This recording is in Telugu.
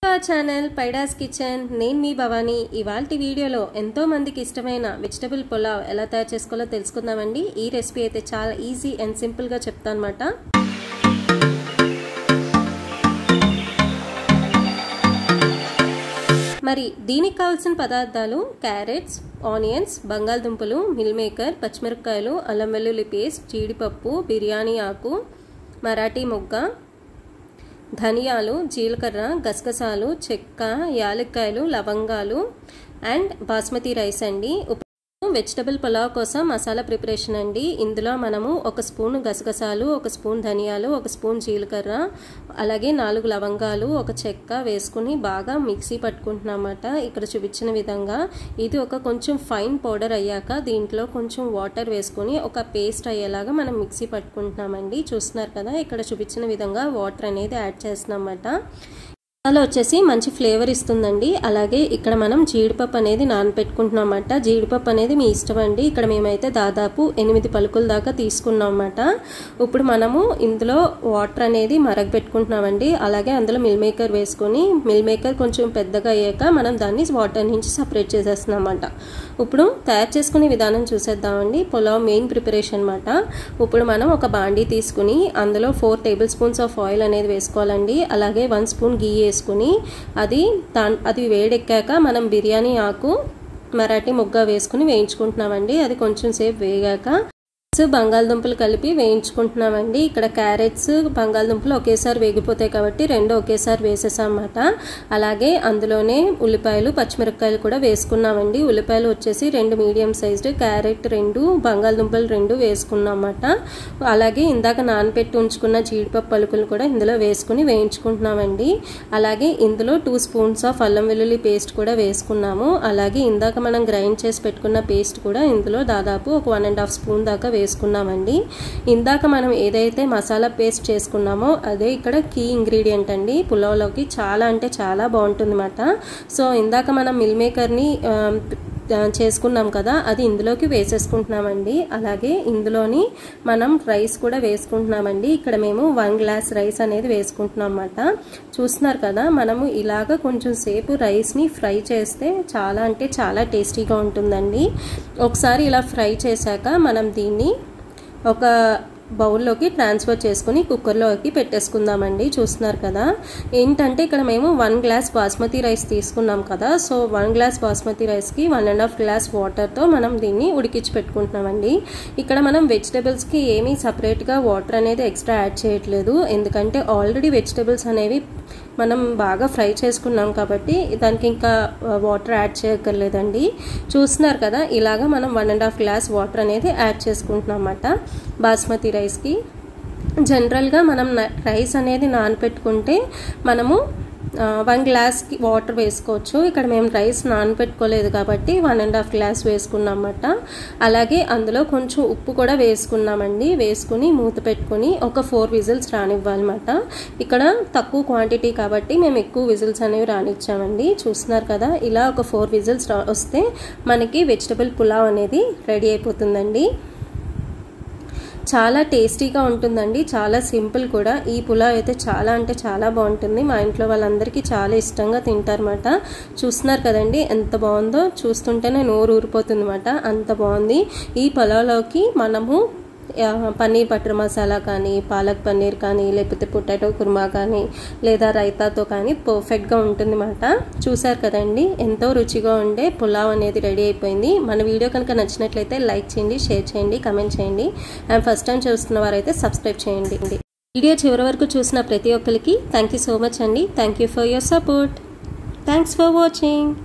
ఛానల్ పైడాస్ కిచెన్ నేను మీ భవానీ ఇవాళ వీడియోలో ఎంతో మందికి ఇష్టమైన వెజిటబుల్ పులావ్ ఎలా తయారు చేసుకోవాలో తెలుసుకుందామండి ఈ రెసిపీ అయితే చాలా ఈజీ అండ్ సింపుల్గా చెప్తాను అనమాట మరి దీనికి కావాల్సిన పదార్థాలు క్యారెట్స్ ఆనియన్స్ బంగాళదుంపలు మిల్ మేకర్ పచ్చిమిరపకాయలు అల్లం వెల్లుల్లి పేస్ట్ జీడిపప్పు బిర్యానీ ఆకు మరాఠీ మొగ్గ ధనియాలు జీలకర్ర గసగసాలు చెక్క యాలక్కాయలు లవంగాలు అండ్ బాస్మతి రైస్ అండి వెజిటబుల్ పులావ్ కోసం మసాలా ప్రిపరేషన్ అండి ఇందులో మనము ఒక స్పూన్ గసగసాలు ఒక స్పూన్ ధనియాలు ఒక స్పూన్ జీలకర్ర అలాగే నాలుగు లవంగాలు ఒక చెక్క వేసుకుని బాగా మిక్సీ పట్టుకుంటున్నమాట ఇక్కడ చూపించిన విధంగా ఇది ఒక కొంచెం ఫైన్ పౌడర్ అయ్యాక దీంట్లో కొంచెం వాటర్ వేసుకొని ఒక పేస్ట్ అయ్యేలాగా మనం మిక్సీ పట్టుకుంటున్నామండి చూస్తున్నారు కదా ఇక్కడ చూపించిన విధంగా వాటర్ అనేది యాడ్ చేస్తున్నామన్నమాట మసాలా వచ్చేసి మంచి ఫ్లేవర్ ఇస్తుందండి అలాగే ఇక్కడ మనం జీడిపప్పు అనేది నానపెట్టుకుంటున్నామన్నమాట జీడిపప్పు అనేది మీ ఇష్టం అండి ఇక్కడ మేమైతే దాదాపు ఎనిమిది పలుకుల దాకా తీసుకున్నాం అన్నమాట ఇప్పుడు మనము ఇందులో వాటర్ అనేది మరగపెట్టుకుంటున్నామండి అలాగే అందులో మిల్ మేకర్ వేసుకొని మిల్ మేకర్ కొంచెం పెద్దగా అయ్యాక మనం దాన్ని వాటర్ నుంచి సపరేట్ చేసేస్తున్నాం అన్నమాట ఇప్పుడు తయారు చేసుకునే విధానం చూసేద్దామండి పులావ్ మెయిన్ ప్రిపరేషన్ అనమాట ఇప్పుడు మనం ఒక బాండీ తీసుకుని అందులో four table spoons of oil అనేది వేసుకోవాలండి అలాగే వన్ స్పూన్ గీ వేసుకుని అది దా అది వేడెక్కాక మనం బిర్యానీ ఆకు మరాఠీ ముగ్గ వేసుకుని వేయించుకుంటున్నామండి అది కొంచెం సేపు వేగాక బంగాళదుంపలు కలిపి వేయించుకుంటున్నామండి ఇక్కడ క్యారెట్స్ బంగాళదుంపలు ఒకేసారి వేగిపోతాయి కాబట్టి రెండు ఒకేసారి వేసేసామన్నమాట అలాగే అందులోనే ఉల్లిపాయలు పచ్చిమిరపకాయలు కూడా వేసుకున్నామండి ఉల్లిపాయలు వచ్చేసి రెండు మీడియం సైజ్డ్ క్యారెట్ రెండు బంగాళదుంపలు రెండు వేసుకున్నామన్నమాట అలాగే ఇందాక నానపెట్టి ఉంచుకున్న జీడిపప్పు పలుకులు కూడా ఇందులో వేసుకుని వేయించుకుంటున్నామండి అలాగే ఇందులో టూ స్పూన్స్ ఆఫ్ అల్లం వెల్లుల్లి పేస్ట్ కూడా వేసుకున్నాము అలాగే ఇందాక మనం గ్రైండ్ చేసి పెట్టుకున్న పేస్ట్ కూడా ఇందులో దాదాపు ఒక వన్ అండ్ హాఫ్ స్పూన్ దాకా వేసుకున్నామండి ఇందాక మనం ఏదైతే మసాలా పేస్ట్ చేసుకున్నామో అదే ఇక్కడ కీ ఇంగ్రీడియంట్ అండి పులావ్లోకి చాలా అంటే చాలా బాగుంటుందన్నమాట సో ఇందాక మనం మిల్ మేకర్ని చేసుకున్నాం కదా అది ఇందులోకి వేసేసుకుంటున్నామండి అలాగే ఇందులోని మనం రైస్ కూడా వేసుకుంటున్నామండి ఇక్కడ మేము వన్ గ్లాస్ రైస్ అనేది వేసుకుంటున్నాం అన్నమాట చూస్తున్నారు కదా మనము ఇలాగ కొంచెం సేపు రైస్ని ఫ్రై చేస్తే చాలా అంటే చాలా టేస్టీగా ఉంటుందండి ఒకసారి ఇలా ఫ్రై చేశాక మనం దీన్ని ఒక బౌల్లోకి ట్రాన్స్ఫర్ చేసుకుని కుక్కర్లోకి పెట్టేసుకుందామండి చూస్తున్నారు కదా ఏంటంటే ఇక్కడ మేము వన్ గ్లాస్ బాస్మతి రైస్ తీసుకున్నాం కదా సో వన్ గ్లాస్ బాస్మతి రైస్కి వన్ అండ్ హాఫ్ గ్లాస్ వాటర్తో మనం దీన్ని ఉడికించి పెట్టుకుంటున్నామండి ఇక్కడ మనం వెజిటబుల్స్కి ఏమీ సపరేట్గా వాటర్ అనేది ఎక్స్ట్రా యాడ్ చేయట్లేదు ఎందుకంటే ఆల్రెడీ వెజిటబుల్స్ అనేవి మనం బాగా ఫ్రై చేసుకున్నాం కాబట్టి దానికి ఇంకా వాటర్ యాడ్ చేయక్కర్లేదండి చూస్తున్నారు కదా ఇలాగ మనం one and half glass water అనేది యాడ్ చేసుకుంటున్నాం అన్నమాట బాస్మతి రైస్కి జనరల్గా మనం రైస్ అనేది నానపెట్టుకుంటే మనము వన్ గ్లాస్కి వాటర్ వేసుకోవచ్చు ఇక్కడ మేము రైస్ నానపెట్టుకోలేదు కాబట్టి వన్ అండ్ హాఫ్ గ్లాస్ వేసుకున్నామన్నమాట అలాగే అందులో కొంచెం ఉప్పు కూడా వేసుకున్నామండి వేసుకుని మూత పెట్టుకుని ఒక ఫోర్ విజిల్స్ రానివ్వాలన్నమాట ఇక్కడ తక్కువ క్వాంటిటీ కాబట్టి మేము ఎక్కువ విజిల్స్ అనేవి రానిచ్చామండి చూస్తున్నారు కదా ఇలా ఒక ఫోర్ విజిల్స్ వస్తే మనకి వెజిటబుల్ పులావ్ అనేది రెడీ అయిపోతుందండి చాలా టేస్టీగా ఉంటుందండి చాలా సింపుల్ కూడా ఈ పులావ్ అయితే చాలా అంటే చాలా బాగుంటుంది మా ఇంట్లో వాళ్ళందరికీ చాలా ఇష్టంగా తింటారన్నమాట చూస్తున్నారు కదండి ఎంత బాగుందో చూస్తుంటేనే నోరు ఊరిపోతుంది అనమాట అంత బాగుంది ఈ పులావ్లోకి మనము పన్నీర్ బటర్ మసాలా కానీ పాలక్ పన్నీర్ కానీ లేకపోతే పొటాటో కుర్మా కానీ లేదా రైతాతో కానీ పర్ఫెక్ట్గా ఉంటుందన్నమాట చూసారు కదండి ఎంతో రుచిగా ఉండే పులావ్ అనేది రెడీ అయిపోయింది మన వీడియో కనుక నచ్చినట్లయితే లైక్ చేయండి షేర్ చేయండి కమెంట్ చేయండి అండ్ ఫస్ట్ టైం చూస్తున్న వారైతే సబ్స్క్రైబ్ చేయండి వీడియో చివరి వరకు చూసిన ప్రతి ఒక్కరికి థ్యాంక్ యూ సో మచ్ అండి thank you for your support thanks for watching